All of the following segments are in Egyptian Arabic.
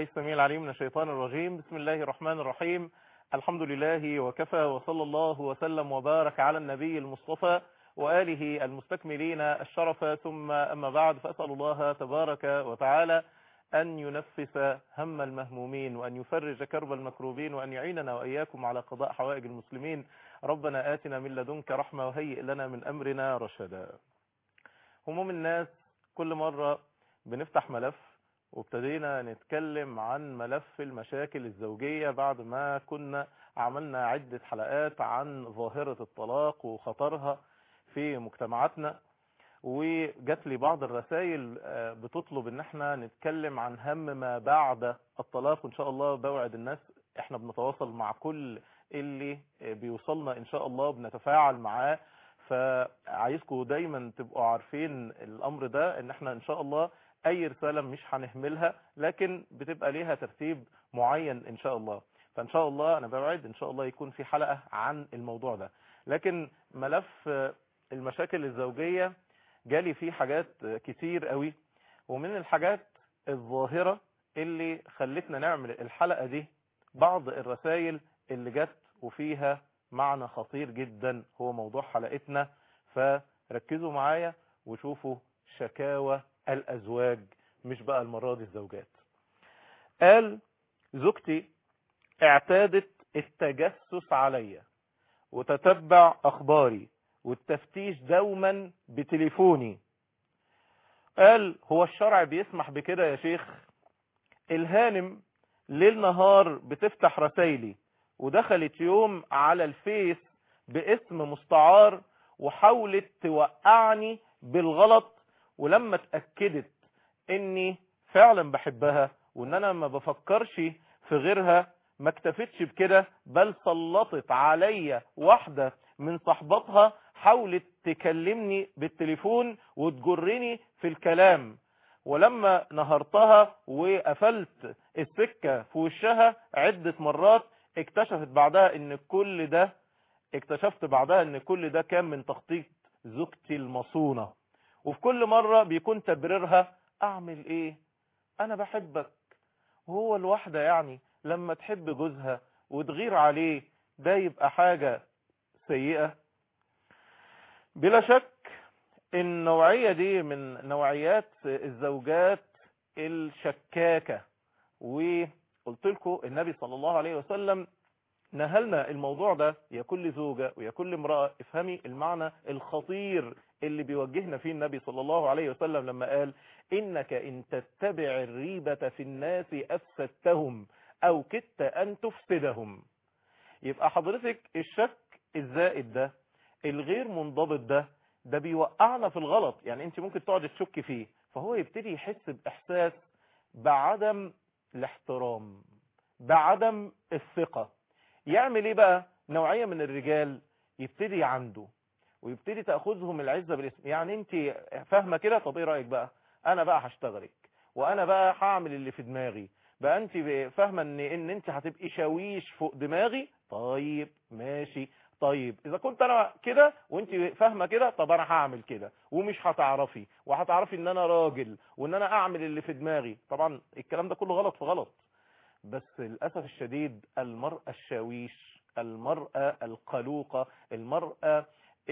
السميع العليم من الشيطان الرجيم بسم الله الرحمن الرحيم الحمد لله وكفى وصلى الله وسلم وبارك على النبي المصطفى وآله المستكملين الشرف ثم أما بعد فأسأل الله تبارك وتعالى أن ينفس هم المهمومين وأن يفرج كرب المكروبين وأن يعيننا وإياكم على قضاء حوائج المسلمين ربنا آتنا من لدنك رحمة وهيئ لنا من أمرنا رشدا هموم الناس كل مرة بنفتح ملف وابتدينا نتكلم عن ملف المشاكل الزوجية بعد ما كنا عملنا عدة حلقات عن ظاهرة الطلاق وخطرها في مجتمعاتنا وجات لي بعض الرسائل بتطلب ان احنا نتكلم عن هم ما بعد الطلاق وان شاء الله بوعد الناس احنا بنتواصل مع كل اللي بيوصلنا ان شاء الله بنتفاعل معاه فعايزكم دايما تبقوا عارفين الامر ده ان احنا ان شاء الله اي رسالة مش هنهملها لكن بتبقى ليها ترتيب معين ان شاء الله فان شاء الله انا بوعد ان شاء الله يكون في حلقة عن الموضوع ده لكن ملف المشاكل الزوجية جالي فيه حاجات كتير قوي ومن الحاجات الظاهرة اللي خلتنا نعمل الحلقة دي بعض الرسائل اللي جت وفيها معنى خطير جدا هو موضوع حلقتنا فركزوا معايا وشوفوا شكاوى الأزواج مش بقى المرة دي الزوجات قال زوجتي اعتادت التجسس عليا وتتبع أخباري والتفتيش دوما بتليفوني قال هو الشرع بيسمح بكده يا شيخ الهانم ليل نهار بتفتح رسايلي ودخلت يوم على الفيس باسم مستعار وحاولت توقعني بالغلط ولما اتأكدت اني فعلا بحبها وان انا ما بفكرش في غيرها ما اكتفتش بكده بل سلطت عليا واحدة من صحباتها حاولت تكلمني بالتليفون وتجرني في الكلام ولما نهرتها وقفلت السكة في وشها عدة مرات اكتشفت بعدها ان كل ده اكتشفت بعدها ان كل ده كان من تخطيط زوجتي المصونة وفي كل مرة بيكون تبريرها اعمل ايه انا بحبك وهو الواحدة يعني لما تحب جوزها وتغير عليه ده يبقى حاجة سيئة بلا شك النوعية دي من نوعيات الزوجات الشكاكة وقلت لكم النبي صلى الله عليه وسلم نهلنا الموضوع ده يا كل زوجة ويا كل امرأة افهمي المعنى الخطير اللي بيوجهنا فيه النبي صلى الله عليه وسلم لما قال إنك إن تتبع الريبة في الناس أفسدتهم أو كدت أن تفسدهم يبقى حضرتك الشك الزائد ده الغير منضبط ده ده بيوقعنا في الغلط يعني انت ممكن تقعد تشك فيه فهو يبتدي يحس بإحساس بعدم الاحترام بعدم الثقة يعمل ايه بقى نوعية من الرجال يبتدي عنده ويبتدي تأخذهم العزة بالاسم يعني انت فاهمة كده طب ايه رأيك بقى انا بقى هشتغلك وانا بقى هعمل اللي في دماغي بقى انت فاهمة ان ان انت هتبقي شاويش فوق دماغي طيب ماشي طيب اذا كنت انا كده وانت فاهمة كده طب انا هعمل كده ومش هتعرفي وهتعرفي ان انا راجل وان انا اعمل اللي في دماغي طبعا الكلام ده كله غلط في غلط بس للأسف الشديد المرأة الشاويش المرأة القلوقة المرأة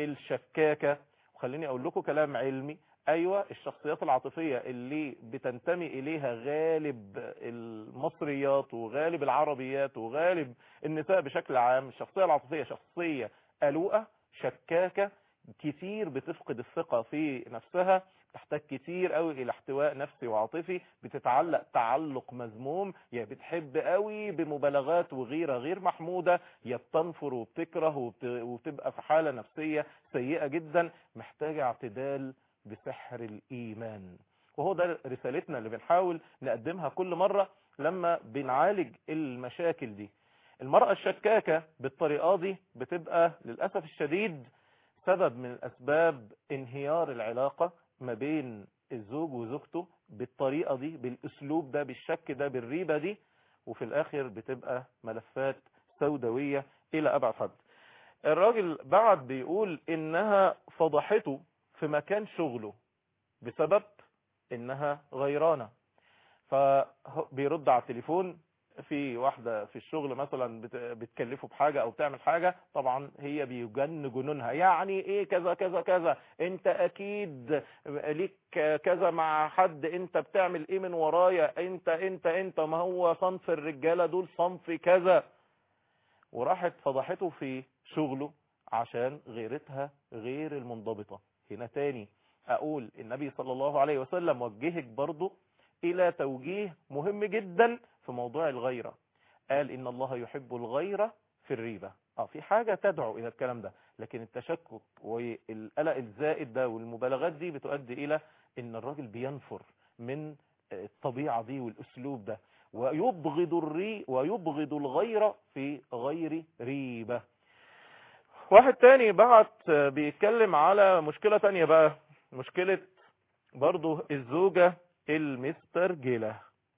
الشكاكة وخليني اقول لكم كلام علمي ايوه الشخصيات العاطفية اللي بتنتمي اليها غالب المصريات وغالب العربيات وغالب النساء بشكل عام الشخصية العاطفية شخصية قلوقة شكاكة كتير بتفقد الثقة في نفسها تحتاج كتير قوي الى احتواء نفسي وعاطفي بتتعلق تعلق مذموم يا بتحب قوي بمبالغات وغيرة غير محمودة يا بتنفر وبتكره وبت... وبتبقى في حالة نفسية سيئة جدا محتاجة اعتدال بسحر الايمان وهو ده رسالتنا اللي بنحاول نقدمها كل مرة لما بنعالج المشاكل دي المرأة الشكاكة بالطريقة دي بتبقى للأسف الشديد سبب من الأسباب انهيار العلاقة ما بين الزوج وزوجته بالطريقة دي بالاسلوب ده بالشك ده بالريبة دي وفي الاخر بتبقى ملفات سوداوية الى ابعد حد الراجل بعد بيقول انها فضحته في مكان شغله بسبب انها غيرانة فبيرد على التليفون في واحدة في الشغل مثلا بت- بتكلفه بحاجة او بتعمل حاجة طبعا هي بيجن جنونها يعني ايه كذا كذا كذا انت اكيد ليك كذا مع حد انت بتعمل ايه من ورايا انت انت انت ما هو صنف الرجالة دول صنف كذا وراحت فضحته في شغله عشان غيرتها غير المنضبطة هنا تاني اقول النبي صلى الله عليه وسلم وجهك برضو الى توجيه مهم جدا في موضوع الغيرة قال ان الله يحب الغيرة في الريبة اه في حاجة تدعو الى الكلام ده لكن التشكك والقلق الزائد ده والمبالغات دي بتؤدي الى ان الراجل بينفر من الطبيعة دي والاسلوب ده ويبغض الري ويبغض الغيرة في غير ريبة واحد تاني بعت بيتكلم على مشكلة تانية بقى مشكلة برضو الزوجة المسترجلة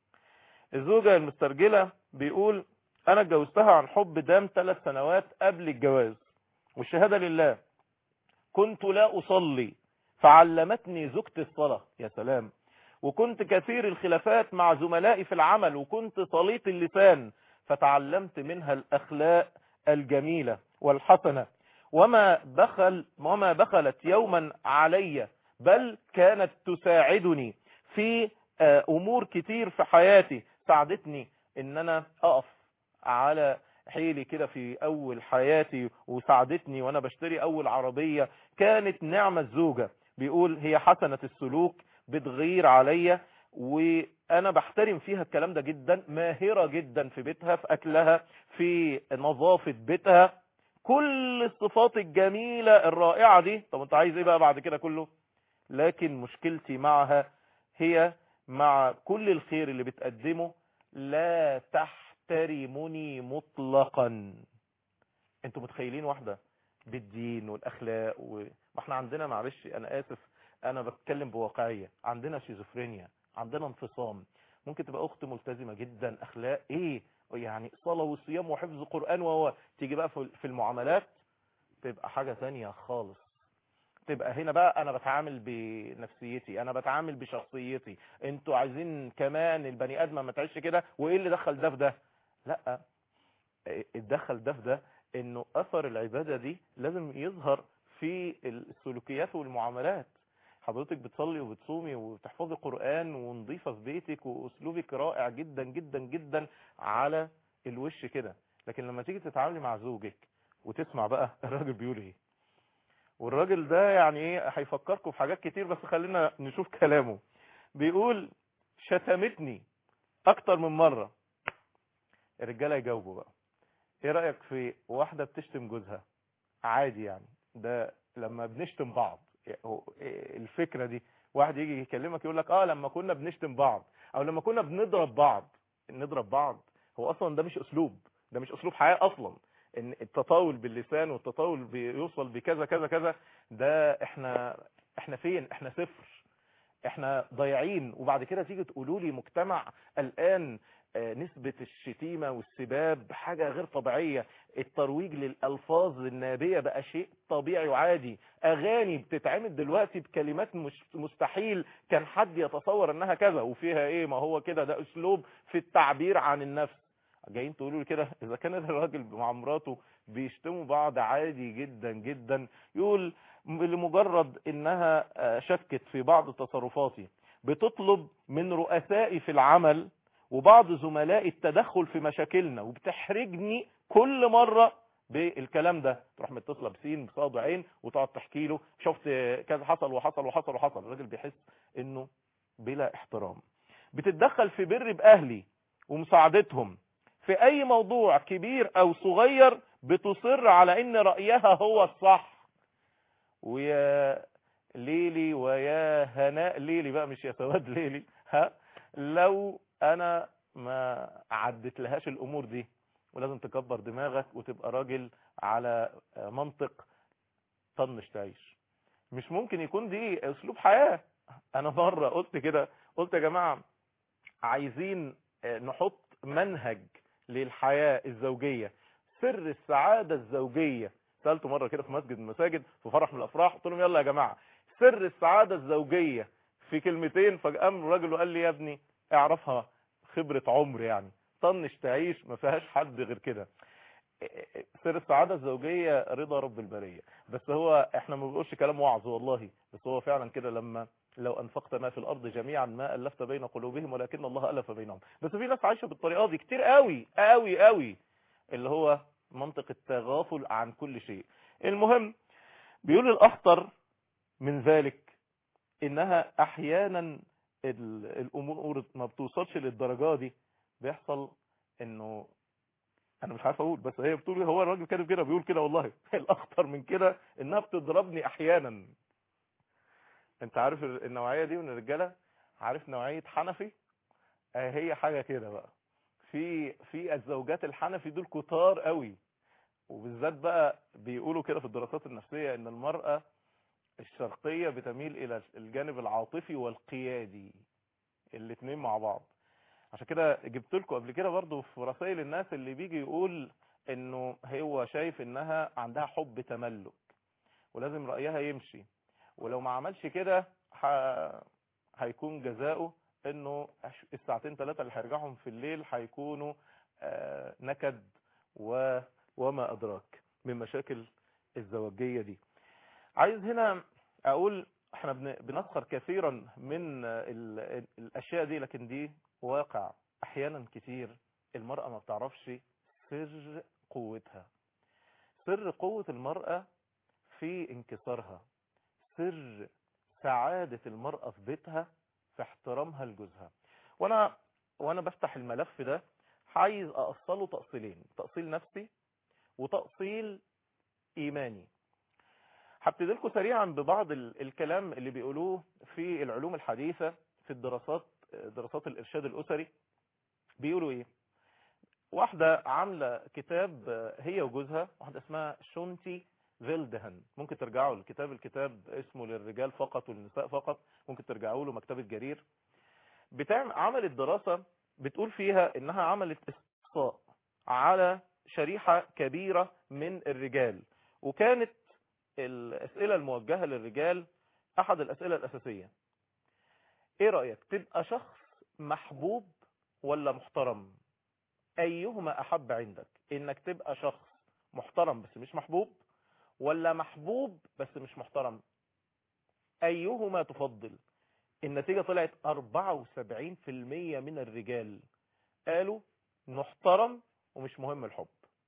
الزوجة المسترجلة بيقول انا اتجوزتها عن حب دام ثلاث سنوات قبل الجواز والشهادة لله كنت لا اصلي فعلمتني زوجتي الصلاة يا سلام وكنت كثير الخلافات مع زملائي في العمل وكنت صليط اللسان فتعلمت منها الاخلاق الجميلة والحسنة وما بخل وما بخلت يوما علي بل كانت تساعدني في امور كتير في حياتي ساعدتني ان انا اقف على حيلي كده في اول حياتي وساعدتني وانا بشتري اول عربية كانت نعمة الزوجة بيقول هي حسنة السلوك بتغير عليا وانا بحترم فيها الكلام ده جدا ماهرة جدا في بيتها في اكلها في نظافة بيتها كل الصفات الجميلة الرائعة دي طب انت عايز ايه بقى بعد كده كله لكن مشكلتي معها هي مع كل الخير اللي بتقدمه لا تحترمني مطلقا انتوا متخيلين واحدة بالدين والاخلاق و... ما احنا عندنا معلش انا اسف انا بتكلم بواقعية عندنا شيزوفرينيا عندنا انفصام ممكن تبقى اخت ملتزمة جدا اخلاق ايه يعني صلاة وصيام وحفظ قرآن وهو تيجي بقى في المعاملات تبقى حاجة تانية خالص تبقى هنا بقى انا بتعامل بنفسيتي انا بتعامل بشخصيتي انتوا عايزين كمان البني ادم ما تعيش كده وايه اللي دخل ده في ده لا الدخل ده في ده انه اثر العبادة دي لازم يظهر في السلوكيات والمعاملات حضرتك بتصلي وبتصومي وبتحفظي قرآن ونظيفة في بيتك واسلوبك رائع جدا جدا جدا على الوش كده لكن لما تيجي تتعاملي مع زوجك وتسمع بقى الراجل بيقول ايه والراجل ده يعني ايه هيفكركم في حاجات كتير بس خلينا نشوف كلامه بيقول شتمتني اكتر من مرة الرجالة يجاوبوا بقى ايه رأيك في واحدة بتشتم جوزها عادي يعني ده لما بنشتم بعض الفكرة دي واحد يجي يكلمك يقول لك اه لما كنا بنشتم بعض او لما كنا بنضرب بعض نضرب بعض هو اصلا ده مش اسلوب ده مش اسلوب حياة اصلا ان التطاول باللسان والتطاول بيوصل بكذا كذا كذا ده احنا احنا فين احنا صفر احنا ضايعين وبعد كده تيجي تقولوا لي مجتمع الان نسبة الشتيمة والسباب حاجة غير طبيعية الترويج للألفاظ النابية بقى شيء طبيعي وعادي أغاني بتتعمل دلوقتي بكلمات مش مستحيل كان حد يتصور أنها كذا وفيها إيه ما هو كده ده أسلوب في التعبير عن النفس جايين تقولوا لي كده إذا كان الراجل مع مراته بيشتموا بعض عادي جدا جدا يقول لمجرد إنها شكت في بعض تصرفاتي بتطلب من رؤسائي في العمل وبعض زملائي التدخل في مشاكلنا وبتحرجني كل مرة بالكلام ده تروح متصله بسين بصاد عين وتقعد تحكي له شفت كذا حصل وحصل وحصل وحصل الراجل بيحس انه بلا احترام بتتدخل في بر باهلي ومساعدتهم في اي موضوع كبير او صغير بتصر على ان رأيها هو الصح ويا ليلي ويا هناء ليلي بقى مش يا سواد ليلي ها لو انا ما عدت لهاش الامور دي ولازم تكبر دماغك وتبقى راجل على منطق طنش تعيش مش ممكن يكون دي اسلوب حياة انا مرة قلت كده قلت يا جماعة عايزين نحط منهج للحياة الزوجية سر السعادة الزوجية سألته مرة كده في مسجد من المساجد في فرح من الافراح قلت لهم يلا يا جماعة سر السعادة الزوجية في كلمتين فقام الراجل وقال لي يا ابني اعرفها خبرة عمر يعني طنش تعيش ما فيهاش حد غير كده سر السعادة الزوجية رضا رب البرية بس هو احنا ما بنقولش كلام وعظ والله بس هو فعلا كده لما لو انفقت ما في الارض جميعا ما الفت بين قلوبهم ولكن الله الف بينهم بس في ناس عايشه بالطريقه دي كتير قوي قوي قوي اللي هو منطق التغافل عن كل شيء المهم بيقول الاخطر من ذلك انها احيانا الامور ما بتوصلش للدرجه دي بيحصل انه انا مش عارف اقول بس هي بتقول هو الراجل كاتب كده بيقول كده والله الاخطر من كده انها بتضربني احيانا انت عارف النوعيه دي من الرجاله عارف نوعيه حنفي آه هي حاجه كده بقى في في الزوجات الحنفي دول كتار قوي وبالذات بقى بيقولوا كده في الدراسات النفسيه ان المراه الشرقيه بتميل الى الجانب العاطفي والقيادي الاثنين مع بعض عشان كده جبت لكم قبل كده برضو في رسائل الناس اللي بيجي يقول انه هو شايف انها عندها حب تملك ولازم رأيها يمشي ولو ما عملش كده ح... هيكون جزاؤه انه الساعتين ثلاثة اللي هيرجعهم في الليل هيكونوا آه نكد و... وما ادراك من مشاكل الزوجية دي عايز هنا اقول احنا بنسخر كثيرا من ال... الاشياء دي لكن دي واقع احيانا كتير المرأة ما بتعرفش سر قوتها سر قوة المرأة في انكسارها سر سعادة المرأة في بيتها في احترامها لجوزها وانا وانا بفتح الملف ده عايز اقصله تأصيلين تأصيل نفسي وتأصيل ايماني هبتدي لكم سريعا ببعض الكلام اللي بيقولوه في العلوم الحديثة في الدراسات دراسات الارشاد الاسري بيقولوا ايه واحدة عاملة كتاب هي وجوزها واحدة اسمها شونتي فيلدهن ممكن ترجعوا للكتاب الكتاب اسمه للرجال فقط والنساء فقط ممكن ترجعوا له مكتبة جرير بتعمل عملت دراسة بتقول فيها انها عملت استقصاء على شريحة كبيرة من الرجال وكانت الاسئلة الموجهة للرجال احد الاسئلة الاساسية ايه رأيك تبقى شخص محبوب ولا محترم ايهما احب عندك انك تبقى شخص محترم بس مش محبوب ولا محبوب بس مش محترم ايهما تفضل النتيجة طلعت 74% من الرجال قالوا محترم ومش مهم الحب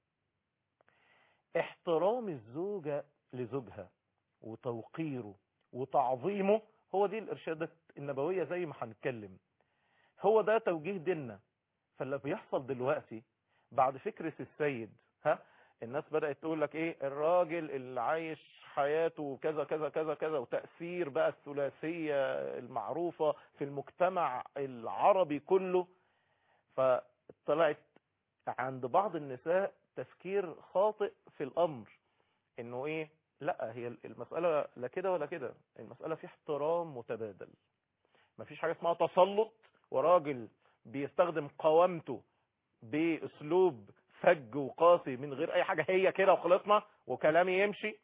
احترام الزوجة لزوجها وتوقيره وتعظيمه هو دي الارشادات النبوية زي ما هنتكلم هو ده توجيه ديننا فاللي بيحصل دلوقتي بعد فكرة السيد ها الناس بدأت تقول لك ايه الراجل اللي عايش حياته كذا كذا كذا كذا وتأثير بقى الثلاثية المعروفة في المجتمع العربي كله فطلعت عند بعض النساء تفكير خاطئ في الامر انه ايه لا هي المسألة لا كده ولا كده المسألة في احترام متبادل مفيش حاجة اسمها تسلط وراجل بيستخدم قوامته باسلوب فج وقاسي من غير اي حاجة هي كده وخلصنا وكلامي يمشي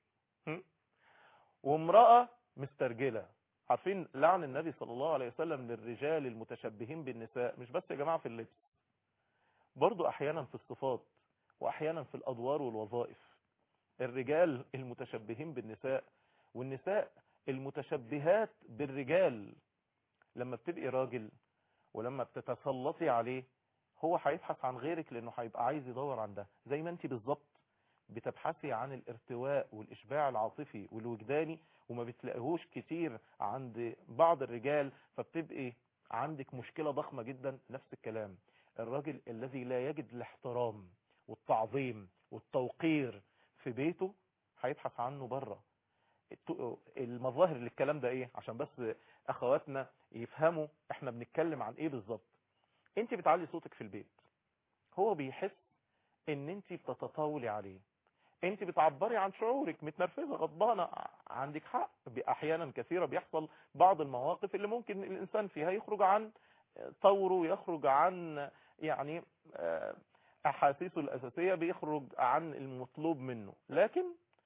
وامرأة مسترجلة عارفين لعن النبي صلى الله عليه وسلم للرجال المتشبهين بالنساء مش بس يا جماعة في اللبس برضو احيانا في الصفات واحيانا في الادوار والوظائف الرجال المتشبهين بالنساء والنساء المتشبهات بالرجال لما بتبقي راجل ولما بتتسلطي عليه هو هيبحث عن غيرك لانه هيبقى عايز يدور عن ده زي ما انت بالظبط بتبحثي عن الارتواء والاشباع العاطفي والوجداني وما بتلاقيهوش كتير عند بعض الرجال فبتبقي عندك مشكلة ضخمة جدا نفس الكلام الراجل الذي لا يجد الاحترام والتعظيم والتوقير في بيته هيبحث عنه بره المظاهر للكلام ده ايه عشان بس اخواتنا يفهموا احنا بنتكلم عن ايه بالظبط انت بتعلي صوتك في البيت هو بيحس ان انت بتتطاولي عليه انت بتعبري عن شعورك متنرفزه غضبانه عندك حق احيانا كثيره بيحصل بعض المواقف اللي ممكن الانسان فيها يخرج عن طوره يخرج عن يعني احاسيسه الاساسيه بيخرج عن المطلوب منه لكن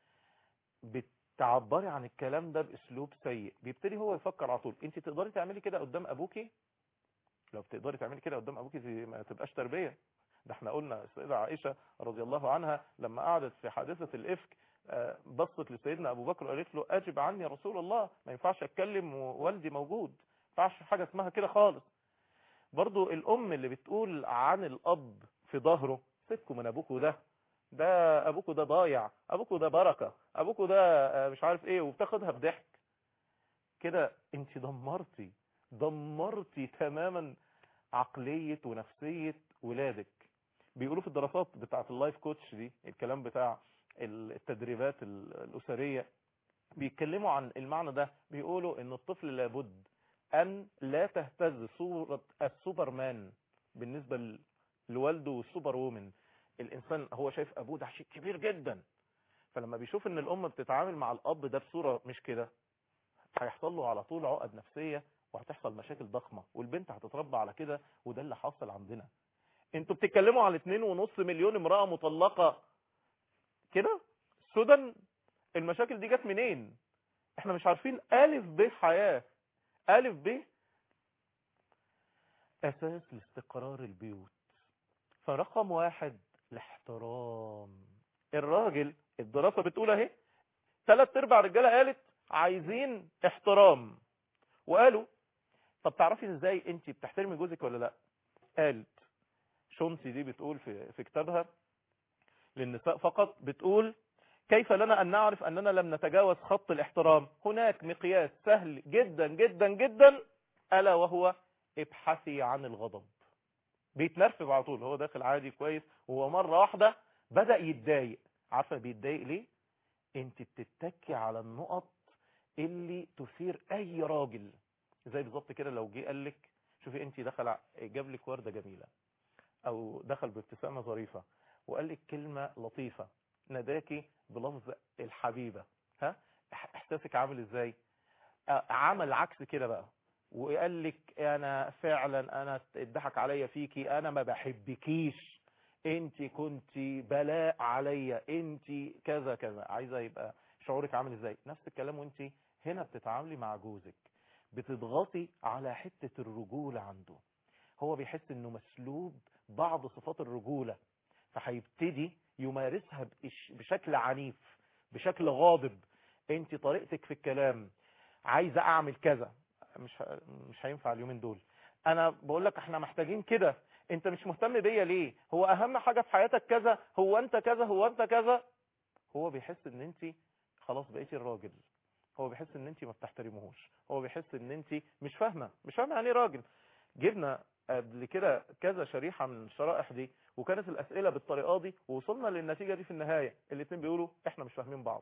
بتعبري عن الكلام ده باسلوب سيء بيبتدي هو يفكر على طول انت تقدري تعملي كده قدام ابوكي لو بتقدري تعملي كده قدام ابوكي دي ما تبقاش تربيه ده احنا قلنا السيده عائشه رضي الله عنها لما قعدت في حادثه الافك آه، بصت لسيدنا ابو بكر وقالت له اجب عني يا رسول الله ما ينفعش اتكلم ووالدي موجود ما ينفعش حاجه اسمها كده خالص برضو الام اللي بتقول عن الاب في ظهره سيبكم من ابوكوا ده ده ابوكوا ده ضايع ابوكوا ده بركه ابوكوا ده آه، مش عارف ايه وبتاخدها بضحك كده انت دمرتي دمرتي تماما عقليه ونفسيه ولادك بيقولوا في الدراسات بتاعه اللايف كوتش دي الكلام بتاع التدريبات ال- الاسريه بيتكلموا عن المعنى ده بيقولوا ان الطفل لابد ان لا تهتز صورة السوبرمان بالنسبة ل- لوالده والسوبر وومن الانسان هو شايف ابوه ده شيء كبير جدا فلما بيشوف ان الام بتتعامل مع الاب ده بصورة مش كده هيحصل له على طول عقد نفسية وهتحصل مشاكل ضخمة والبنت هتتربى على كده وده اللي حاصل عندنا انتوا بتتكلموا على 2.5 مليون امرأة مطلقة كده السودان المشاكل دي جت منين احنا مش عارفين الف ب حياة الف ب اساس لاستقرار البيوت فرقم واحد الاحترام الراجل الدراسة بتقول اهي ثلاث ارباع رجالة قالت عايزين احترام وقالوا طب تعرفي ازاي انت بتحترمي جوزك ولا لا قالت شونسي دي بتقول في, في كتابها للنساء فقط بتقول كيف لنا أن نعرف أننا لم نتجاوز خط الاحترام هناك مقياس سهل جدا جدا جدا ألا وهو ابحثي عن الغضب بيتنرفز على طول هو داخل عادي كويس وهو مرة واحدة بدأ يتضايق عارفة بيتضايق ليه انت بتتكي على النقط اللي تثير اي راجل زي بالظبط كده لو جه قال لك شوفي انت دخل ع- جاب لك ورده جميله او دخل بابتسامه ظريفه وقال لك كلمه لطيفه ناداكي بلفظ الحبيبه ها إح- احساسك عامل ازاي آه، عمل عكس كده بقى وقال لك انا فعلا انا اتضحك عليا فيكي انا ما بحبكيش انت كنت بلاء عليا انت كذا كذا عايزه يبقى شعورك عامل ازاي نفس الكلام وانت هنا بتتعاملي مع جوزك بتضغطي على حته الرجوله عنده هو بيحس انه مسلوب بعض صفات الرجوله فهيبتدي يمارسها بإش- بشكل عنيف بشكل غاضب انت طريقتك في الكلام عايزه اعمل كذا مش ه- مش هينفع اليومين دول انا بقول لك احنا محتاجين كده انت مش مهتم بيا ليه هو اهم حاجه في حياتك كذا هو انت كذا هو انت كذا هو بيحس ان انت خلاص بقيتي الراجل هو بيحس ان انت ما بتحترموهوش هو بيحس ان انت مش فاهمه مش فاهمه يعني ايه راجل جبنا قبل كده كذا شريحه من الشرائح دي وكانت الاسئله بالطريقه دي ووصلنا للنتيجه دي في النهايه الاثنين بيقولوا احنا مش فاهمين بعض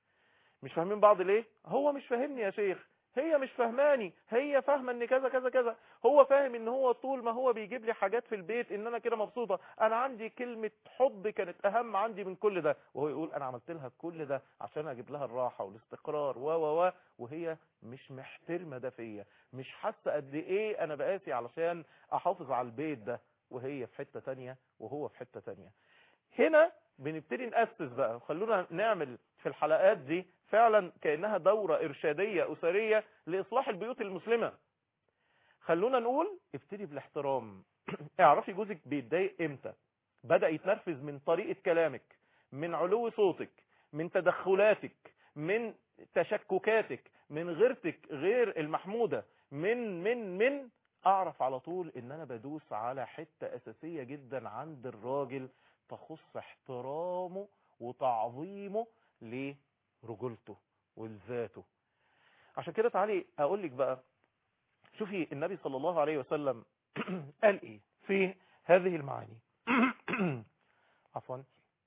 مش فاهمين بعض ليه هو مش فاهمني يا شيخ هي مش فاهماني هي فاهمه ان كذا كذا كذا هو فاهم ان هو طول ما هو بيجيب لي حاجات في البيت ان انا كده مبسوطه انا عندي كلمه حب كانت اهم عندي من كل ده وهو يقول انا عملت لها كل ده عشان اجيب لها الراحه والاستقرار و و و وهي مش محترمه ده فيا مش حاسه قد ايه انا بقاسي علشان احافظ على البيت ده وهي في حته تانية وهو في حته تانية هنا بنبتدي نأسس بقى خلونا نعمل في الحلقات دي فعلا كأنها دورة إرشادية أسرية لإصلاح البيوت المسلمة خلونا نقول ابتدي بالاحترام اعرفي جوزك بيتضايق امتى بدأ يتنرفز من طريقة كلامك من علو صوتك من تدخلاتك من تشككاتك من غيرتك غير المحمودة من من من اعرف على طول ان انا بدوس على حتة اساسية جدا عند الراجل تخص احترامه وتعظيمه لرجولته ولذاته عشان كده تعالي اقول لك بقى شوفي النبي صلى الله عليه وسلم قال ايه في هذه المعاني عفوا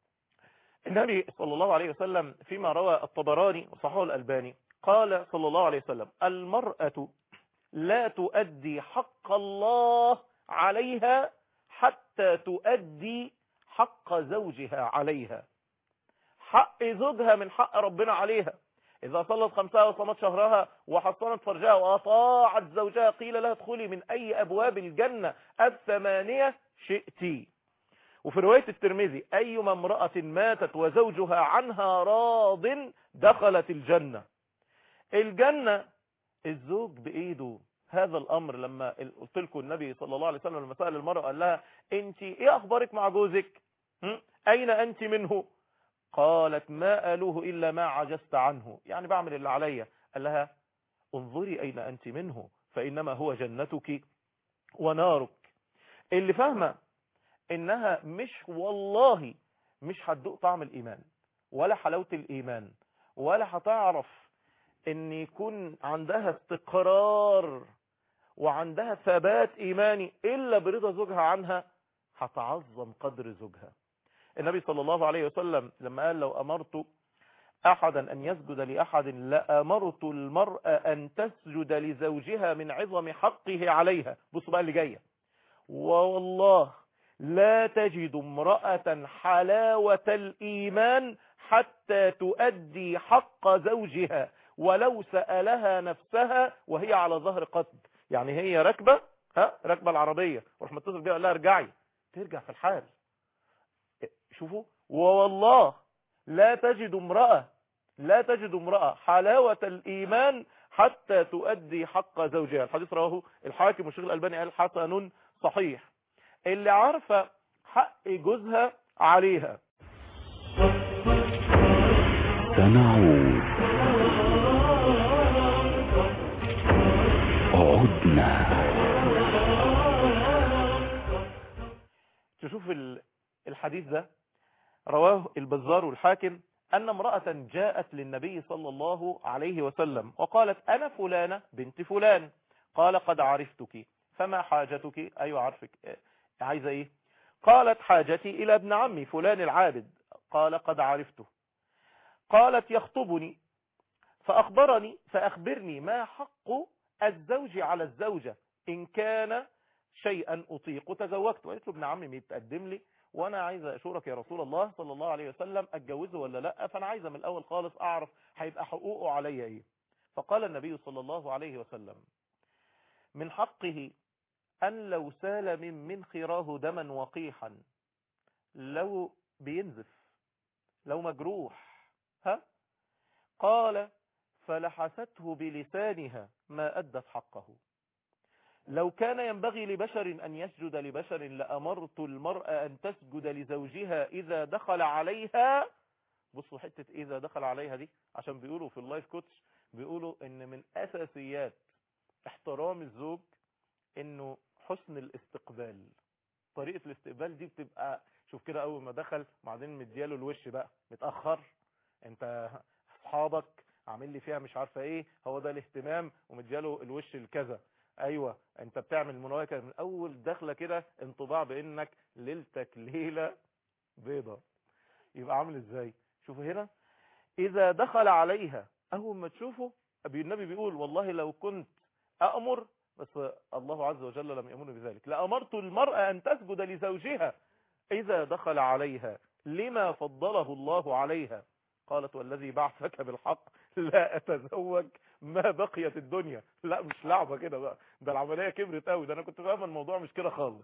النبي صلى الله عليه وسلم فيما روى الطبراني وصححه الألباني قال صلى الله عليه وسلم المرأة لا تؤدي حق الله عليها حتى تؤدي حق زوجها عليها حق زوجها من حق ربنا عليها إذا صلت خمسها وصمت شهرها وحصنت فرجها وأطاعت زوجها قيل لها ادخلي من أي أبواب الجنة الثمانية شئتي وفي رواية الترمذي أيما امرأة ماتت وزوجها عنها راض دخلت الجنة الجنة الزوج بإيده هذا الامر لما قلت لكم النبي صلى الله عليه وسلم لما سال المراه قال لها انت ايه اخبارك مع جوزك هم؟ اين انت منه قالت ما الوه الا ما عجزت عنه يعني بعمل اللي عليا قال لها انظري اين انت منه فانما هو جنتك ونارك اللي فاهمه انها مش والله مش هتدوق طعم الايمان ولا حلاوه الايمان ولا هتعرف ان يكون عندها استقرار وعندها ثبات ايماني الا برضا زوجها عنها هتعظم قدر زوجها النبي صلى الله عليه وسلم لما قال لو امرت احدا ان يسجد لاحد لامرت المرأة ان تسجد لزوجها من عظم حقه عليها بصوا بقى اللي جايه والله لا تجد امرأة حلاوة الايمان حتى تؤدي حق زوجها ولو سألها نفسها وهي على ظهر قصد يعني هي راكبه ها راكبه العربيه وراح متصل بيها قال لها ارجعي ترجع في الحال شوفوا ووالله لا تجد امراه لا تجد امراه حلاوه الايمان حتى تؤدي حق زوجها الحديث رواه الحاكم والشيخ الالباني قال حسن صحيح اللي عارفه حق جوزها عليها سنعود عدنا تشوف الحديث ده رواه البزار والحاكم أن امرأة جاءت للنبي صلى الله عليه وسلم وقالت أنا فلانة بنت فلان قال قد عرفتك فما حاجتك أيوة عارفك عايزة إيه قالت حاجتي إلى ابن عمي فلان العابد قال قد عرفته قالت يخطبني فأخبرني فأخبرني ما حق الزوج على الزوجة إن كان شيئا أطيق تزوجت وقلت له ابن عمي بيتقدم لي وانا عايز اشورك يا رسول الله صلى الله عليه وسلم اتجوزه ولا لا فانا عايزه من الاول خالص اعرف هيبقى حقوقه عليا ايه فقال النبي صلى الله عليه وسلم من حقه ان لو سال من من خراه دما وقيحا لو بينزف لو مجروح ها قال فلحسته بلسانها ما أدت حقه لو كان ينبغي لبشر أن يسجد لبشر لأمرت المرأة أن تسجد لزوجها إذا دخل عليها بصوا حتة إذا دخل عليها دي عشان بيقولوا في اللايف كوتش بيقولوا إن من أساسيات احترام الزوج إنه حسن الاستقبال طريقة الاستقبال دي بتبقى شوف كده أول ما دخل بعدين مدياله الوش بقى متأخر انت اصحابك عامل لي فيها مش عارفه ايه هو ده الاهتمام ومدياله الوش الكذا ايوه انت بتعمل مناوكه من اول دخله كده انطباع بانك ليلتك ليله بيضه يبقى عامل ازاي شوفوا هنا اذا دخل عليها اول ما تشوفه النبي بيقول والله لو كنت امر بس الله عز وجل لم يامرني بذلك لامرت المراه ان تسجد لزوجها اذا دخل عليها لما فضله الله عليها قالت والذي بعثك بالحق لا اتزوج ما بقيت الدنيا لا مش لعبه كده بقى ده العمليه كبرت قوي ده انا كنت فاهم الموضوع مش كده خالص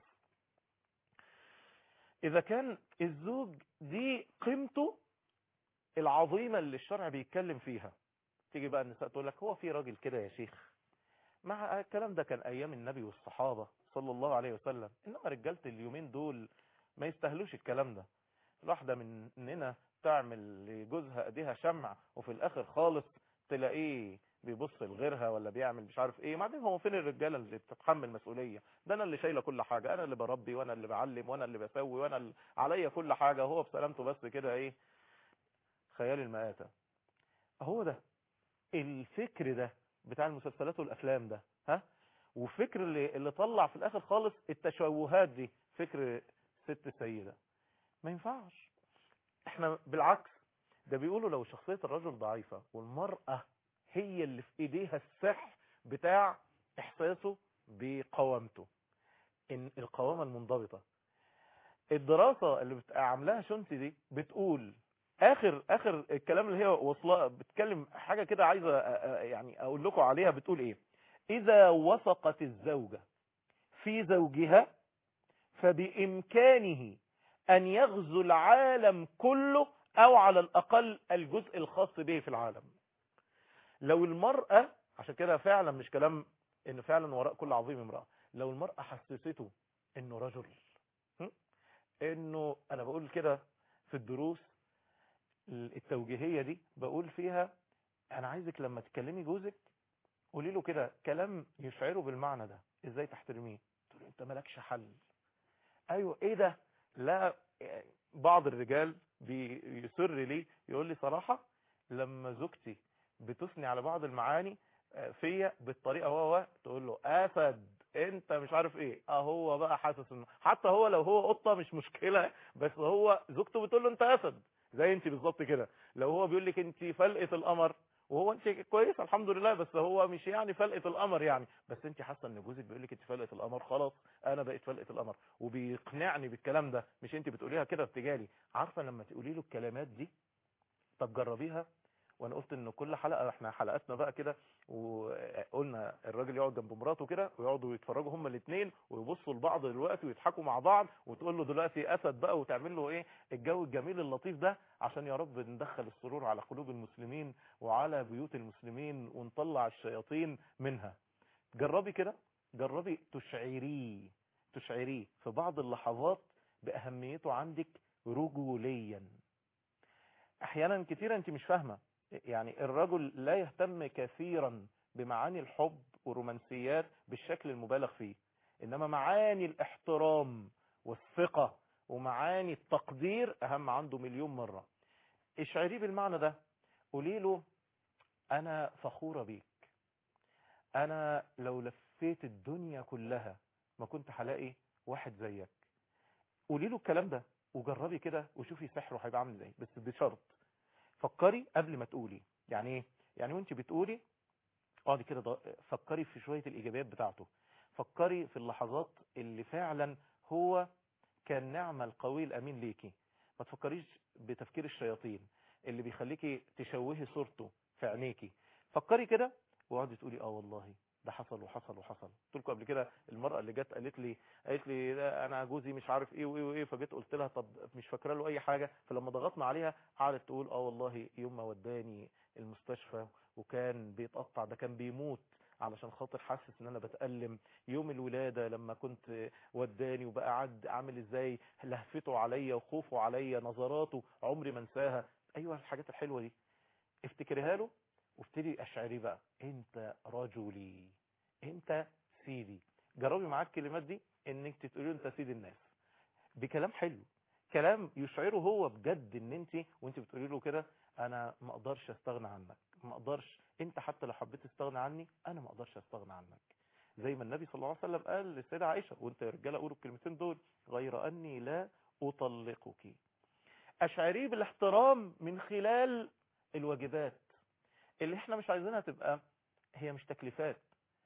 اذا كان الزوج دي قيمته العظيمه اللي الشرع بيتكلم فيها تيجي بقى النساء تقول لك هو في راجل كده يا شيخ مع الكلام ده كان ايام النبي والصحابه صلى الله عليه وسلم انما رجاله اليومين دول ما يستاهلوش الكلام ده الواحده مننا تعمل لجوزها ايديها شمع وفي الاخر خالص تلاقيه بيبص لغيرها ولا بيعمل مش عارف ايه بعدين هو فين الرجاله اللي بتتحمل مسؤوليه ده انا اللي شايله كل حاجه انا اللي بربي وانا اللي بعلم وانا اللي بسوي وانا اللي عليا كل حاجه هو بسلامته بس كده ايه خيال المآتة هو ده الفكر ده بتاع المسلسلات والافلام ده ها وفكر اللي, اللي طلع في الاخر خالص التشوهات دي فكر ست السيده ما ينفعش احنا بالعكس ده بيقولوا لو شخصية الرجل ضعيفة والمرأة هي اللي في ايديها السحر بتاع احساسه بقوامته ان القوامة المنضبطة الدراسة اللي عاملاها شونسي دي بتقول اخر اخر الكلام اللي هي وصلها بتكلم حاجة كده عايزة يعني اقول لكم عليها بتقول ايه اذا وثقت الزوجة في زوجها فبامكانه ان يغزو العالم كله او على الاقل الجزء الخاص به في العالم لو المرأة عشان كده فعلا مش كلام ان فعلا وراء كل عظيم امرأة لو المرأة حسسته انه رجل هم؟ انه انا بقول كده في الدروس التوجيهية دي بقول فيها انا عايزك لما تكلمي جوزك قولي له كده كلام يشعره بالمعنى ده ازاي تحترميه تقول له انت مالكش حل ايوه ايه ده لا بعض الرجال بيسر لي يقول لي صراحة لما زوجتي بتثني على بعض المعاني فيا بالطريقة هو تقول له اسد انت مش عارف ايه اه هو بقى حاسس انه حتى هو لو هو قطة مش مشكلة بس هو زوجته بتقول له انت اسد زي انت بالظبط كده لو هو بيقول لك انت فلقة القمر وهو انت كويس الحمد لله بس هو مش يعني فلقة القمر يعني بس انت حاسه ان جوزك بيقول لك انت فلقة القمر خلاص انا بقيت فلقة القمر وبيقنعني بالكلام ده مش انت بتقوليها كده ارتجالي عارفه لما تقولي له الكلمات دي طب جربيها وانا قلت ان كل حلقه احنا حلقاتنا بقى كده وقلنا الراجل يقعد جنب مراته كده ويقعدوا يتفرجوا هما الاثنين ويبصوا لبعض دلوقتي ويضحكوا مع بعض وتقول له دلوقتي اسد بقى وتعمل له ايه الجو الجميل اللطيف ده عشان يا رب ندخل السرور على قلوب المسلمين وعلى بيوت المسلمين ونطلع الشياطين منها جربي كده جربي تشعريه تشعريه في بعض اللحظات باهميته عندك رجوليا احيانا كتيرا انت مش فاهمه يعني الرجل لا يهتم كثيرا بمعاني الحب والرومانسيات بالشكل المبالغ فيه انما معاني الاحترام والثقة ومعاني التقدير اهم عنده مليون مرة اشعريه بالمعنى ده قولي له انا فخورة بيك انا لو لفيت الدنيا كلها ما كنت هلاقي واحد زيك قولي له الكلام ده وجربي كده وشوفي سحره هيبقى عامل ازاي بس بشرط فكري قبل ما تقولي يعني ايه يعني وانت بتقولي اقعدي كده فكري في شوية الايجابيات بتاعته فكري في اللحظات اللي فعلا هو كان نعمة القوي الامين ليكي ما تفكريش بتفكير الشياطين اللي بيخليكي تشوهي صورته في عينيكي فكري كده واقعدي تقولي اه والله ده حصل وحصل وحصل قلت لكم قبل كده المرأة اللي جت قالت لي قالت لي انا جوزي مش عارف ايه وايه وايه فجيت قلت لها طب مش فاكره له اي حاجة فلما ضغطنا عليها قعدت تقول اه والله يوم ما وداني المستشفى وكان بيتقطع ده كان بيموت علشان خاطر حاسس ان انا بتألم يوم الولادة لما كنت وداني وبقى قعد عامل ازاي لهفته عليا وخوفه عليا نظراته عمري ما انساها ايوه الحاجات الحلوة دي افتكرها له وابتدي اشعري بقى انت رجلي انت سيدي جربي معاك الكلمات دي انك تقولي انت سيد الناس بكلام حلو كلام يشعره هو بجد ان انت وانت بتقولي له كده انا ما اقدرش استغنى عنك ما اقدرش انت حتى لو حبيت تستغنى عني انا ما اقدرش استغنى عنك زي ما النبي صلى الله عليه وسلم قال للسيدة عائشة وانت يا رجاله قولوا الكلمتين دول غير اني لا اطلقك اشعريه بالاحترام من خلال الواجبات اللي احنا مش عايزينها تبقى هي مش تكليفات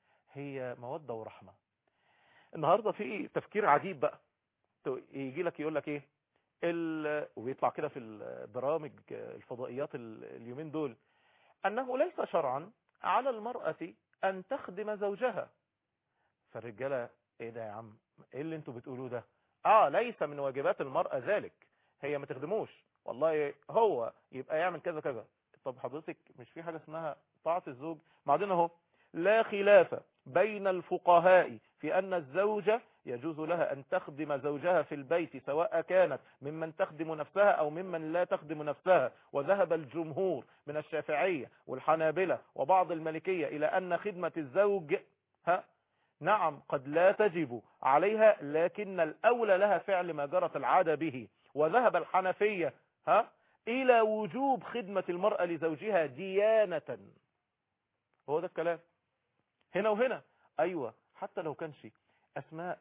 هي مودة ورحمة النهاردة في تفكير عجيب بقى يجي لك يقول لك ايه ال... وبيطلع كده في البرامج الفضائيات اليومين دول انه ليس شرعا على المرأة ان تخدم زوجها فالرجالة ايه ده يا عم ايه اللي انتوا بتقولوه ده اه ليس من واجبات المرأة ذلك هي ما تخدموش والله هو يبقى يعمل كذا كذا طب حضرتك مش في حاجة اسمها طاعة الزوج بعدين اهو لا خلاف بين الفقهاء في أن الزوجة يجوز لها أن تخدم زوجها في البيت سواء كانت ممن تخدم نفسها أو ممن لا تخدم نفسها وذهب الجمهور من الشافعية والحنابلة وبعض الملكية إلى أن خدمة الزوج ها نعم قد لا تجب عليها لكن الأولى لها فعل ما جرت العادة به وذهب الحنفية ها إلى وجوب خدمة المرأة لزوجها ديانة هو ده الكلام هنا وهنا أيوة حتى لو كانش أسماء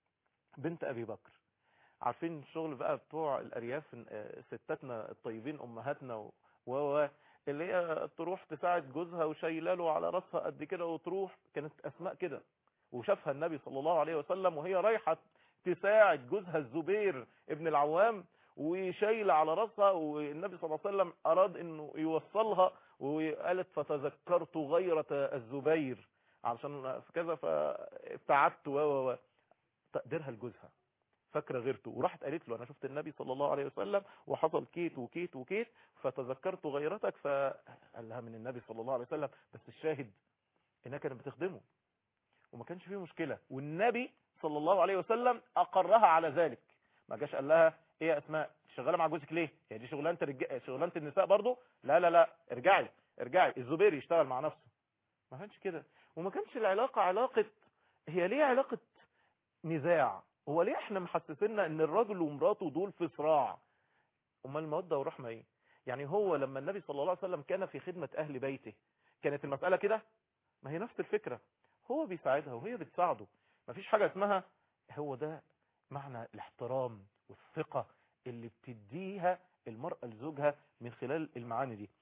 بنت أبي بكر عارفين الشغل بقى بتوع الأرياف ستاتنا الطيبين أمهاتنا و و اللي هي تروح تساعد جوزها وشايله له على راسها قد كده وتروح كانت أسماء كده وشافها النبي صلى الله عليه وسلم وهي رايحة تساعد جوزها الزبير ابن العوام وشايلة على راسها والنبي صلى الله عليه وسلم أراد أنه يوصلها وقالت فتذكرت غيرة الزبير علشان في كذا فابتعدت و و تقديرها لجوزها فاكره غيرته وراحت قالت له انا شفت النبي صلى الله عليه وسلم وحصل كيت وكيت وكيت فتذكرت غيرتك فقال لها من النبي صلى الله عليه وسلم بس الشاهد انها كانت بتخدمه وما كانش فيه مشكلة والنبي صلى الله عليه وسلم أقرها على ذلك ما جاش قال لها ايه يا اسماء شغاله مع جوزك ليه هي دي شغلانه الرج... شغلانه النساء برضو لا لا لا ارجعي ارجعي الزبير يشتغل مع نفسه ما كانش كده وما كانش العلاقه علاقه هي ليه علاقه نزاع هو ليه احنا محسسنا ان الراجل ومراته دول في صراع امال الموده والرحمه ايه يعني هو لما النبي صلى الله عليه وسلم كان في خدمه اهل بيته كانت المساله كده ما هي نفس الفكره هو بيساعدها وهي بتساعده ما فيش حاجه اسمها هو ده معنى الاحترام والثقة اللي بتديها المرأة لزوجها من خلال المعاني دي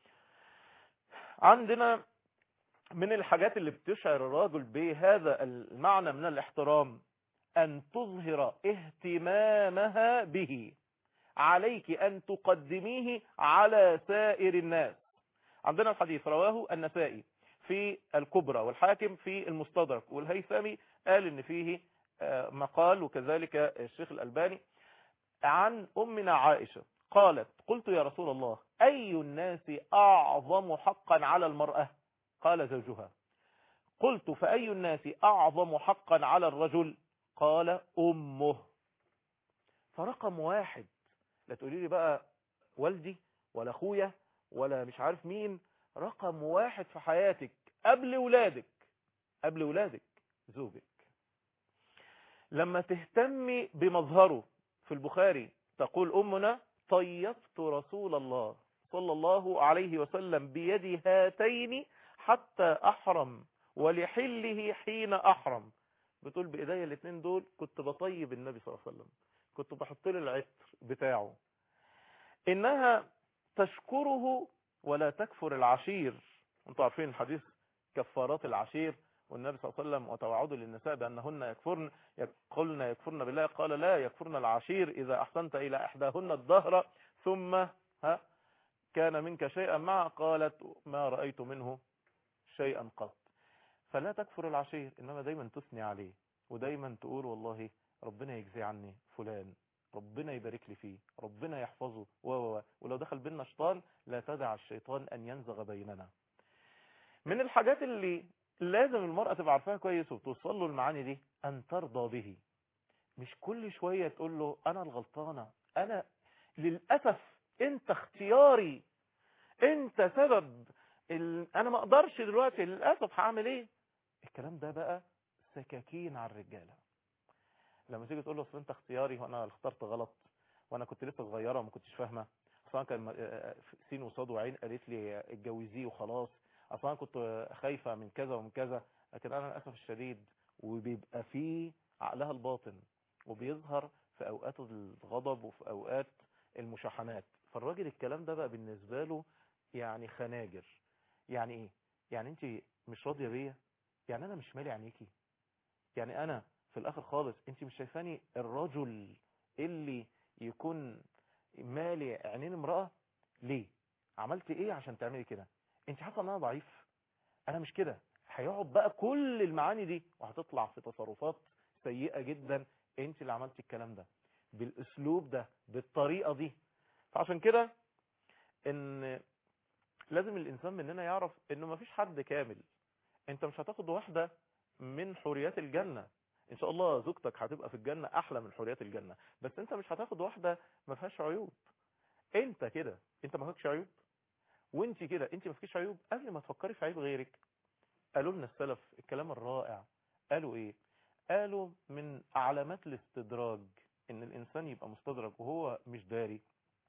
عندنا من الحاجات اللي بتشعر الراجل بهذا المعنى من الاحترام أن تظهر اهتمامها به عليك أن تقدميه على سائر الناس عندنا الحديث رواه النسائي في الكبرى والحاكم في المستدرك والهيثمي قال ان فيه مقال وكذلك الشيخ الألباني عن أمنا عائشة قالت قلت يا رسول الله أي الناس أعظم حقا على المرأة قال زوجها قلت فأي الناس أعظم حقا على الرجل قال أمه فرقم واحد لا تقولي لي بقى والدي ولا أخويا ولا مش عارف مين رقم واحد في حياتك قبل ولادك قبل ولادك زوجك لما تهتمي بمظهره في البخاري تقول أمنا طيبت رسول الله صلى الله عليه وسلم بيد هاتين حتى أحرم ولحله حين أحرم بتقول بإيديا الاثنين دول كنت بطيب النبي صلى الله عليه وسلم كنت بحط له العطر بتاعه إنها تشكره ولا تكفر العشير انتوا عارفين الحديث كفارات العشير والنبي صلى الله عليه وسلم وتوعده للنساء بأنهن يكفرن قلن يكفرن بالله قال لا يكفرن العشير إذا أحسنت إلى إحداهن الدهر ثم ها كان منك شيئا مع قالت ما رأيت منه شيئا قط فلا تكفر العشير إنما دايما تثني عليه ودايما تقول والله ربنا يجزي عني فلان ربنا يبارك لي فيه ربنا يحفظه و و ولو دخل بيننا شيطان لا تدع الشيطان أن ينزغ بيننا من الحاجات اللي لازم المرأة تبقى عارفاها كويس وتوصل له المعاني دي أن ترضى به مش كل شوية تقول له أنا الغلطانة أنا للأسف أنت اختياري أنت سبب ال... أنا ما أقدرش دلوقتي للأسف هعمل إيه الكلام ده بقى سكاكين على الرجالة لما تيجي تقول له أصل أنت اختياري وأنا اخترت غلط وأنا كنت لسه صغيرة وما كنتش فاهمة أصلا كان سين وصاد وعين قالت لي اتجوزيه وخلاص اصلا كنت خايفة من كذا ومن كذا لكن انا للاسف الشديد وبيبقى فيه عقلها الباطن وبيظهر في اوقات الغضب وفي اوقات المشاحنات فالراجل الكلام ده بقى بالنسبة له يعني خناجر يعني ايه يعني انت مش راضية بيا يعني انا مش مالي عينيكي يعني انا في الاخر خالص انت مش شايفاني الرجل اللي يكون مالي عينين امرأة ليه عملت ايه عشان تعملي كده انت حاسه ان انا ضعيف انا مش كده هيقعد بقى كل المعاني دي وهتطلع في تصرفات سيئة جدا انت اللي عملت الكلام ده بالاسلوب ده بالطريقة دي فعشان كده ان لازم الانسان مننا يعرف انه مفيش حد كامل انت مش هتاخد واحدة من حوريات الجنة ان شاء الله زوجتك هتبقى في الجنة احلى من حوريات الجنة بس انت مش هتاخد واحدة ما فيهاش عيوب انت كده انت ما فيكش عيوب وانت كده انت ما فيكيش عيوب قبل ما تفكري في عيب غيرك قالوا لنا السلف الكلام الرائع قالوا ايه قالوا من علامات الاستدراج ان الانسان يبقى مستدرج وهو مش داري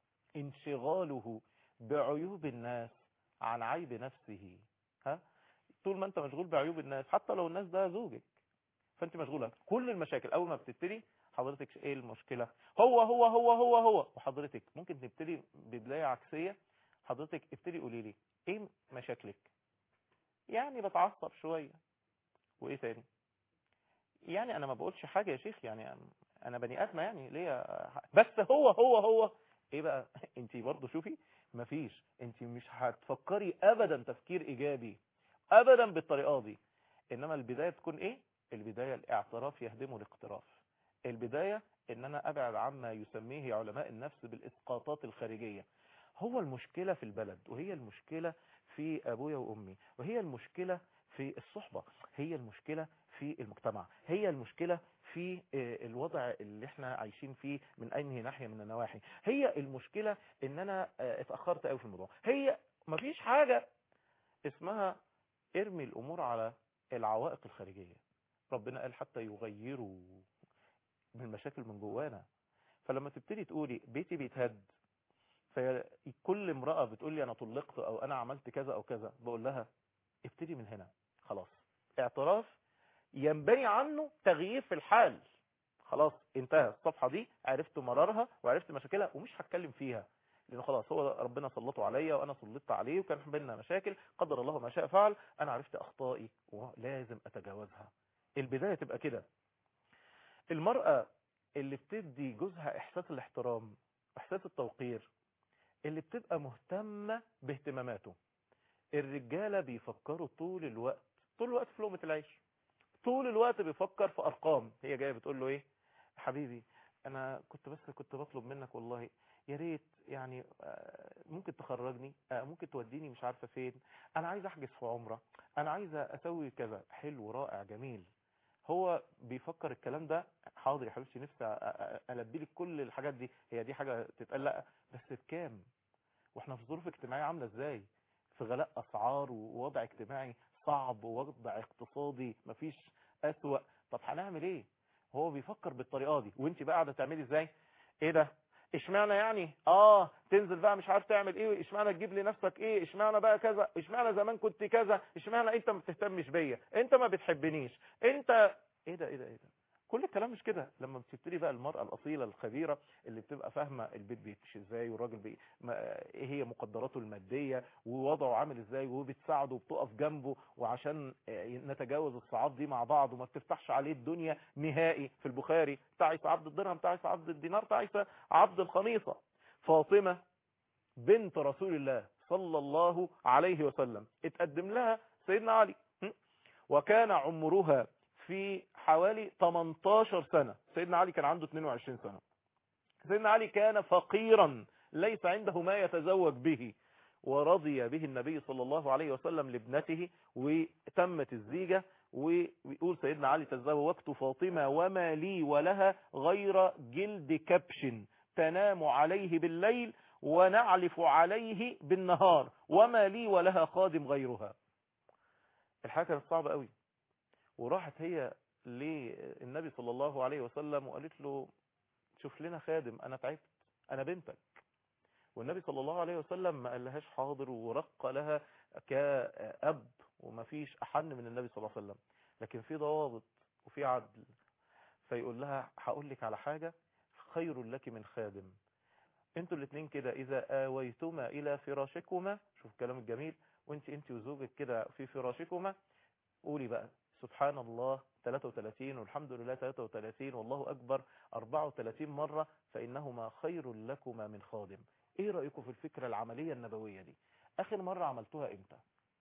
انشغاله بعيوب الناس عن عيب نفسه ها طول ما انت مشغول بعيوب الناس حتى لو الناس ده زوجك فانت مشغوله كل المشاكل اول ما بتبتدي حضرتك ايه المشكله هو هو هو هو هو وحضرتك ممكن تبتدي ببدايه عكسيه حضرتك ابتدي قولي لي ايه مشاكلك يعني بتعصب شويه وايه تاني يعني انا ما بقولش حاجه يا شيخ يعني انا بني ادم يعني ليه بس هو هو هو ايه بقى انت برضه شوفي مفيش انت مش هتفكري ابدا تفكير ايجابي ابدا بالطريقه دي انما البدايه تكون ايه البدايه الاعتراف يهدمه الاقتراف البدايه ان انا ابعد عما يسميه علماء النفس بالاسقاطات الخارجيه هو المشكله في البلد وهي المشكله في ابويا وامي وهي المشكله في الصحبه هي المشكله في المجتمع هي المشكلة في آه، الوضع اللي احنا عايشين فيه من اي ناحية من النواحي هي المشكلة ان انا آه، اتأخرت قوي في الموضوع هي مفيش حاجة اسمها ارمي الامور على العوائق الخارجية ربنا قال حتى يغيروا من المشاكل من جوانا فلما تبتدي تقولي بيتي بيتهد فكل امرأة بتقول لي انا طلقت او انا عملت كذا او كذا بقول لها ابتدي من هنا خلاص اعتراف ينبني عنه تغيير في الحال خلاص انتهى الصفحة دي عرفت مرارها وعرفت مشاكلها ومش هتكلم فيها لانه خلاص هو ربنا سلطه عليا وانا سلطت عليه وكان بيننا مشاكل قدر الله ما شاء فعل انا عرفت اخطائي ولازم اتجاوزها البداية تبقى كده المرأة اللي بتدي جوزها احساس الاحترام احساس التوقير اللي بتبقى مهتمة باهتماماته الرجالة بيفكروا طول الوقت طول الوقت في لقمة العيش طول الوقت بيفكر في ارقام هي جايه بتقول له ايه حبيبي انا كنت بس كنت بطلب منك والله يا ريت يعني آه، ممكن تخرجني آه، ممكن توديني مش عارفه فين انا عايز احجز في عمره انا عايز اسوي كذا حلو رائع جميل هو بيفكر الكلام ده حاضر يا حبيبتي نفسي أ- أ- البي لك كل الحاجات دي هي دي حاجه تتقال لا بس بكام واحنا في ظروف اجتماعيه عامله ازاي في غلاء اسعار ووضع اجتماعي صعب ووضع اقتصادي مفيش اسوأ طب هنعمل ايه هو بيفكر بالطريقه دي وانت بقى قاعده تعملي ازاي ايه ده اشمعنى يعني اه تنزل بقى مش عارف تعمل ايه اشمعنى تجيب لنفسك ايه اشمعنى بقى كذا اشمعنى زمان كنت كذا اشمعنى انت ما بتهتمش بيا انت ما بتحبنيش انت ايه ده ايه ده ايه ده كل الكلام مش كده لما بتبتدي بقى المرأة الأصيلة الخبيرة اللي بتبقى فاهمة البيت بيمشي ازاي والراجل بي... ما... ايه هي مقدراته المادية ووضعه عامل ازاي وبتساعده وبتقف جنبه وعشان آه، نتجاوز الصعاب دي مع بعض وما بتفتحش عليه الدنيا نهائي في البخاري تعس عبد الدرهم تعس عبد الدينار تعس عبد الخميصة فاطمة بنت رسول الله صلى الله عليه وسلم اتقدم لها سيدنا علي م? وكان عمرها في حوالي 18 سنة سيدنا علي كان عنده 22 سنة سيدنا علي كان فقيرا ليس عنده ما يتزوج به ورضي به النبي صلى الله عليه وسلم لابنته وتمت الزيجة ويقول سيدنا علي تزوجت فاطمة وما لي ولها غير جلد كبش تنام عليه بالليل ونعلف عليه بالنهار وما لي ولها خادم غيرها الحاجة كانت صعبة قوي وراحت هي للنبي صلى الله عليه وسلم وقالت له شوف لنا خادم انا تعبت انا بنتك والنبي صلى الله عليه وسلم ما قالهاش حاضر ورق لها كأب وما فيش أحن من النبي صلى الله عليه وسلم لكن في ضوابط وفي عدل فيقول لها هقول لك على حاجة خير لك من خادم انتوا الاثنين كده اذا اويتما الى فراشكما شوف الكلام الجميل وانت انت وزوجك كده في فراشكما قولي بقى سبحان الله 33 والحمد لله 33 والله أكبر 34 مرة فإنهما خير لكما من خادم ايه رأيكم في الفكرة العملية النبوية دي اخر مرة عملتوها امتى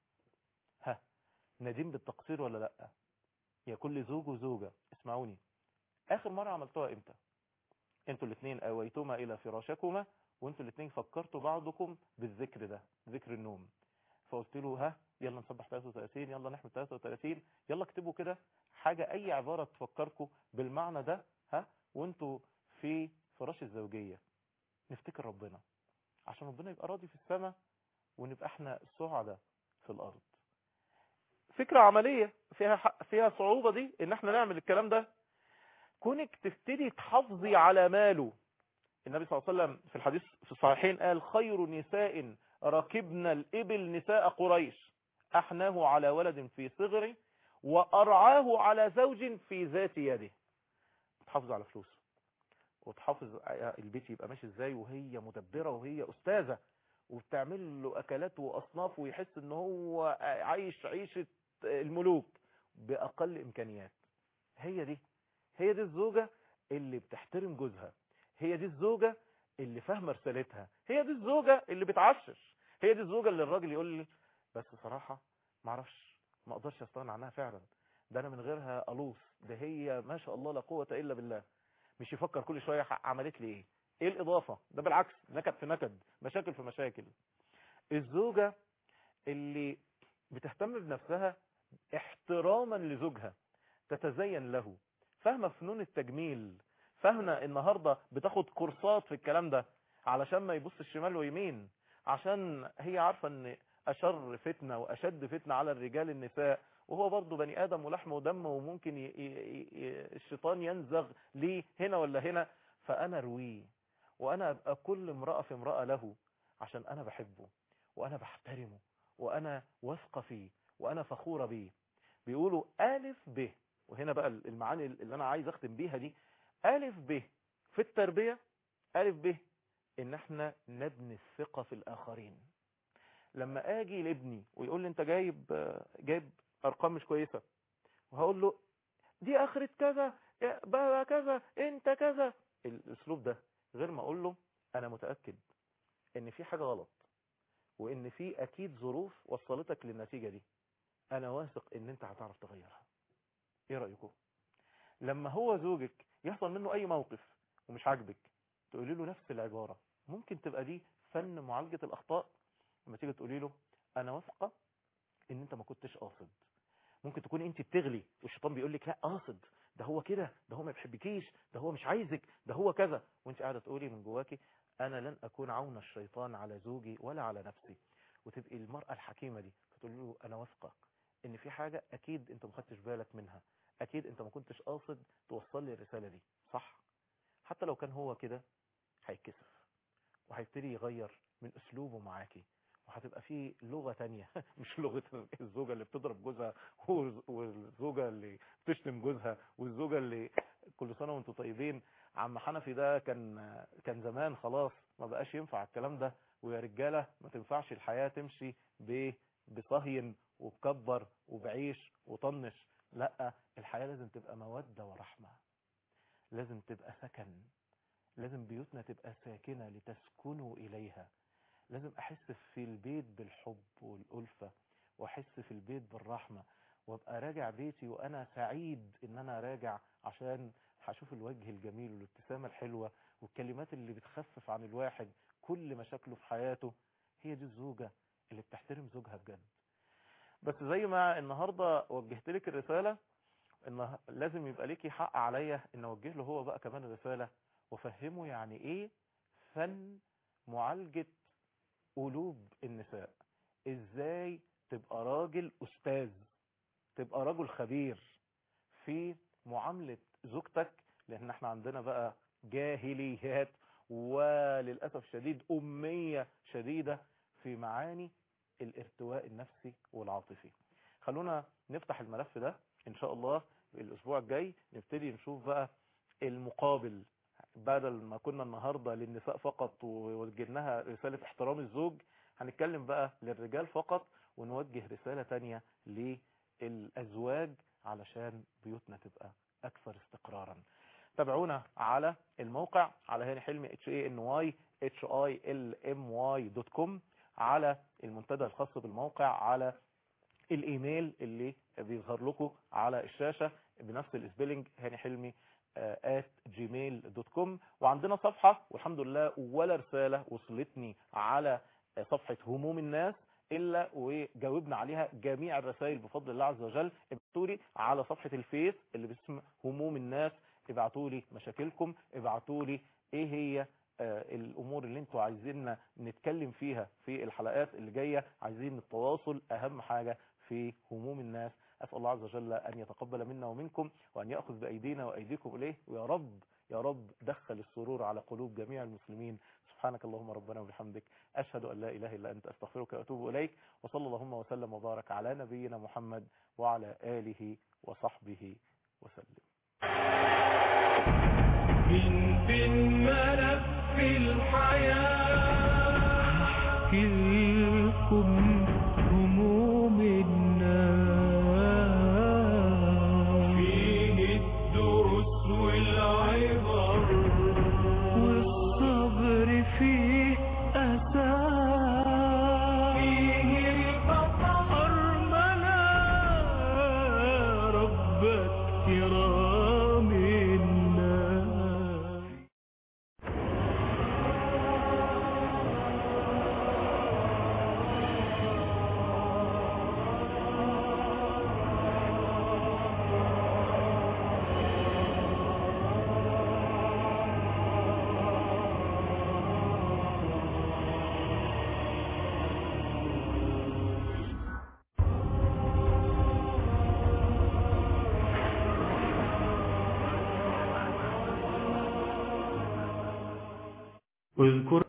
ها ندين بالتقصير ولا لا يا كل زوج وزوجة اسمعوني اخر مرة عملتوها امتى انتوا الاثنين اويتما الى فراشكما وانتوا الاثنين فكرتوا بعضكم بالذكر ده ذكر النوم فقلت له ها يلا نسبح 33 يلا نحمد 33 يلا اكتبوا كده حاجة اي عبارة تفكركم بالمعنى ده ها وانتوا في فراش الزوجية نفتكر ربنا عشان ربنا يبقى راضي في السماء ونبقى احنا سعداء في الارض فكرة عملية فيها حق فيها صعوبة دي ان احنا نعمل الكلام ده كونك تبتدي تحافظي على ماله النبي صلى الله عليه وسلم في الحديث في الصحيحين قال خير نساء ركبنا الإبل نساء قريش أحناه على ولد في صغره وأرعاه على زوج في ذات يده تحافظ على فلوسه وتحافظ البيت يبقى ماشي ازاي وهي مدبرة وهي أستاذة وبتعمل له أكلات وأصناف ويحس ان هو عايش عيشة الملوك بأقل إمكانيات هي دي هي دي الزوجة اللي بتحترم جوزها هي دي الزوجة اللي فاهمة رسالتها هي دي الزوجة اللي بتعشش هي دي الزوجة اللي الراجل يقول لي بس صراحة ما اعرفش ما اقدرش استغنى عنها فعلا ده انا من غيرها الوص ده هي ما شاء الله لا قوة الا بالله مش يفكر كل شوية عملت لي ايه ايه الاضافة ده بالعكس نكد في نكد مشاكل في مشاكل الزوجة اللي بتهتم بنفسها احتراما لزوجها تتزين له فاهمة فنون التجميل فاهمة النهاردة بتاخد كورسات في الكلام ده علشان ما يبص الشمال ويمين عشان هي عارفة ان اشر فتنة واشد فتنة على الرجال النساء وهو برضه بني ادم ولحم ودم وممكن ي... ي... ي... الشيطان ينزغ ليه هنا ولا هنا فانا ارويه وانا ابقى كل امرأة في امرأة له عشان انا بحبه وانا بحترمه وانا واثقة فيه وانا فخورة بيه بيقولوا الف ب وهنا بقى المعاني اللي انا عايز اختم بيها دي الف ب في التربية الف ب ان احنا نبني الثقة في الاخرين لما اجي لابني ويقول لي انت جايب جايب ارقام مش كويسة وهقول له دي اخرة كذا بقى كذا انت كذا الاسلوب ده غير ما اقول له انا متأكد ان في حاجة غلط وان في اكيد ظروف وصلتك للنتيجة دي انا واثق ان انت هتعرف تغيرها ايه رأيكم لما هو زوجك يحصل منه اي موقف ومش عاجبك تقولي له نفس العبارة ممكن تبقى دي فن معالجة الاخطاء لما تيجي تقولي له انا واثقة ان انت ما كنتش قاصد ممكن تكون انت بتغلي والشيطان بيقول لك لا قاصد ده هو كده ده هو ما بيحبكيش ده هو مش عايزك ده هو كذا وانت قاعده تقولي من جواكي انا لن اكون عون الشيطان على زوجي ولا على نفسي وتبقي المرأة الحكيمة دي فتقول له انا واثقة ان في حاجة اكيد انت ما خدتش بالك منها اكيد انت ما كنتش قاصد توصل لي الرسالة دي صح حتى لو كان هو كده هيتكسف وهيبتدي يغير من اسلوبه معاكي وهتبقى في لغة تانية مش لغة الزوجة اللي بتضرب جوزها والزوجة اللي بتشتم جوزها والزوجة اللي كل سنة وانتم طيبين عم حنفي ده كان كان زمان خلاص ما بقاش ينفع الكلام ده ويا رجالة ما تنفعش الحياة تمشي ب بصهين وبكبر وبعيش وطنش لا الحياة لازم تبقى مودة ورحمة لازم تبقى سكن لازم بيوتنا تبقى ساكنة لتسكنوا إليها لازم أحس في البيت بالحب والألفة وأحس في البيت بالرحمة وابقى راجع بيتي وأنا سعيد إن أنا راجع عشان هشوف الوجه الجميل والابتسامة الحلوة والكلمات اللي بتخفف عن الواحد كل مشاكله في حياته هي دي الزوجة اللي بتحترم زوجها بجد بس زي ما النهاردة وجهت لك الرسالة ان لازم يبقى ليكي حق عليا ان اوجه له هو بقى كمان الرسالة وافهمه يعني ايه فن معالجة قلوب النساء ازاي تبقى راجل استاذ تبقى رجل خبير في معاملة زوجتك لان احنا عندنا بقى جاهليات وللأسف الشديد أمية شديدة في معاني الارتواء النفسي والعاطفي خلونا نفتح الملف ده ان شاء الله الاسبوع الجاي نبتدي نشوف بقى المقابل بدل ما كنا النهاردة للنساء فقط ووجهناها رسالة احترام الزوج هنتكلم بقى للرجال فقط ونوجه رسالة تانية للأزواج علشان بيوتنا تبقى أكثر استقرارا تابعونا على الموقع على هاني حلمي h a n y h i l m y دوت كوم على المنتدى الخاص بالموقع على الايميل اللي بيظهر لكم على الشاشة بنفس الاسبيلنج هاني حلمي at gmail.com وعندنا صفحة والحمد لله ولا رسالة وصلتني على صفحة هموم الناس إلا وجاوبنا عليها جميع الرسائل بفضل الله عز وجل ابعتوا لي على صفحة الفيس اللي باسم هموم الناس ابعتوا لي مشاكلكم ابعتوا لي ايه هي الامور اللي انتوا عايزيننا نتكلم فيها في الحلقات اللي جاية عايزين التواصل اهم حاجة في هموم الناس أسأل الله عز وجل أن يتقبل منا ومنكم وأن يأخذ بأيدينا وأيديكم إليه ويا رب يا رب دخل السرور على قلوب جميع المسلمين سبحانك اللهم ربنا وبحمدك أشهد أن لا إله إلا أنت أستغفرك وأتوب إليك وصلى اللهم وسلم وبارك على نبينا محمد وعلى آله وصحبه وسلم من بين ملف الحياة كلكم هموم الناس فيه الدروس والعبر والصبر فيه أساس فيه الخطر منا ربك كرام الناس اذكر